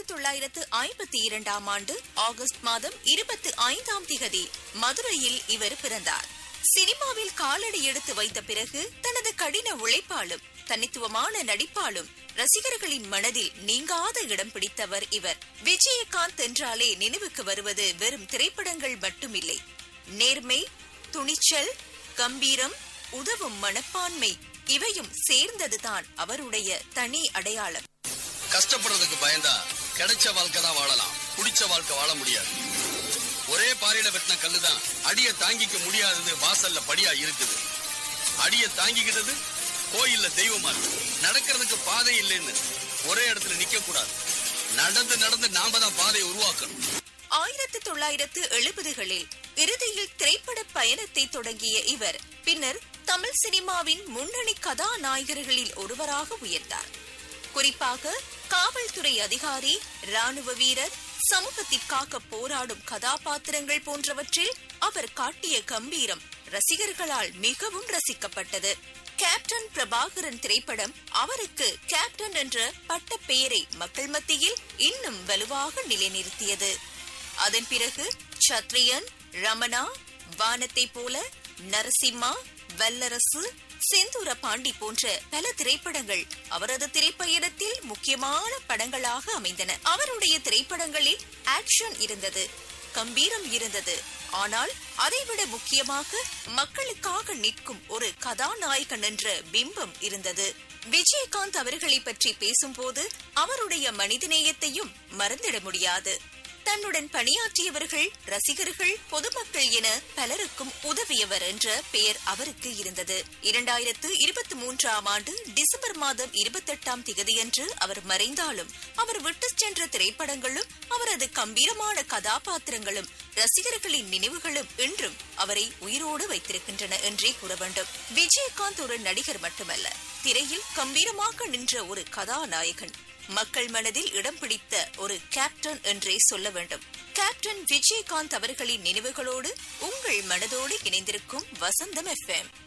தொள்ளாயிரத்து ஐம்பத்தி இரண்டாம் ஆண்டு ஆகஸ்ட் மாதம் இருபத்தி ஐந்தாம் திகதி மதுரையில் இவர் பிறந்தார் சினிமாவில் காலடி எடுத்து வைத்த பிறகு தனது கடின உழைப்பாலும் தனித்துவமான நடிப்பாலும் ரசிகர்களின் மனதில் நீங்காத இடம் பிடித்தவர் இவர் விஜயகாந்த் என்றாலே நினைவுக்கு வருவது வெறும் திரைப்படங்கள் மட்டுமில்லை நேர்மை துணிச்சல் கம்பீரம் உதவும் மனப்பான்மை இவையும் சேர்ந்ததுதான் அவருடைய தனி அடையாளம் கஷ்டப்படுறதுக்கு பயந்தா கிடைச்ச வாழ்க்கை தான் வாழலாம் குடிச்ச வாழ்க்கை வாழ முடியாது ஒரே பாறையில வெட்டின கல்லுதான் அடிய தாங்கிக்க முடியாதது வாசல்ல படியா இருக்குது அடிய தாங்கிக்கிட்டது கோயில்ல தெய்வமா இருக்கு நடக்கிறதுக்கு பாதை இல்லைன்னு ஒரே இடத்துல நிக்க கூடாது நடந்து நடந்து நாம தான் பாதையை உருவாக்கணும் ஆயிரத்து தொள்ளாயிரத்து எழுபதுகளில் இறுதியில் திரைப்பட பயணத்தை தொடங்கிய இவர் பின்னர் தமிழ் சினிமாவின் முன்னணி கதாநாயகர்களில் ஒருவராக உயர்ந்தார் குறிப்பாக காவல்துறை அதிகாரி ராணுவ வீரர் சமூகத்திற்காக போராடும் கதாபாத்திரங்கள் போன்றவற்றில் அவர் காட்டிய கம்பீரம் ரசிகர்களால் மிகவும் ரசிக்கப்பட்டது கேப்டன் பிரபாகரன் திரைப்படம் அவருக்கு கேப்டன் என்ற பட்ட பெயரை மக்கள் மத்தியில் இன்னும் வலுவாக நிலைநிறுத்தியது அதன் பிறகு சத்ரியன் ரமணா வானத்தை போல நரசிம்மா வல்லரசு செந்தூர பாண்டி போன்ற பல திரைப்படங்கள் அவரது திரைப்பயணத்தில் முக்கியமான படங்களாக அமைந்தன அவருடைய திரைப்படங்களில் ஆக்ஷன் இருந்தது கம்பீரம் இருந்தது ஆனால் அதைவிட முக்கியமாக மக்களுக்காக நிற்கும் ஒரு கதாநாயகன் என்ற பிம்பம் இருந்தது விஜயகாந்த் அவர்களை பற்றி பேசும்போது அவருடைய மனிதநேயத்தையும் மறந்திட முடியாது தன்னுடன் பணியாற்றியவர்கள் ரசிகர்கள் பொதுமக்கள் என பலருக்கும் உதவியவர் என்ற பெயர் அவருக்கு இருந்தது இரண்டாயிரத்து இருபத்தி மூன்றாம் ஆண்டு டிசம்பர் மாதம் இருபத்தெட்டாம் திகதியன்று அவர் மறைந்தாலும் அவர் விட்டு சென்ற திரைப்படங்களும் அவரது கம்பீரமான கதாபாத்திரங்களும் ரசிகர்களின் நினைவுகளும் இன்றும் அவரை உயிரோடு வைத்திருக்கின்றன என்றே கூற வேண்டும் விஜயகாந்த் ஒரு நடிகர் மட்டுமல்ல திரையில் கம்பீரமாக நின்ற ஒரு கதாநாயகன் மக்கள் மனதில் இடம் பிடித்த ஒரு கேப்டன் என்றே சொல்ல வேண்டும் கேப்டன் விஜயகாந்த் அவர்களின் நினைவுகளோடு உங்கள் மனதோடு இணைந்திருக்கும் வசந்தம் எஃப்எம்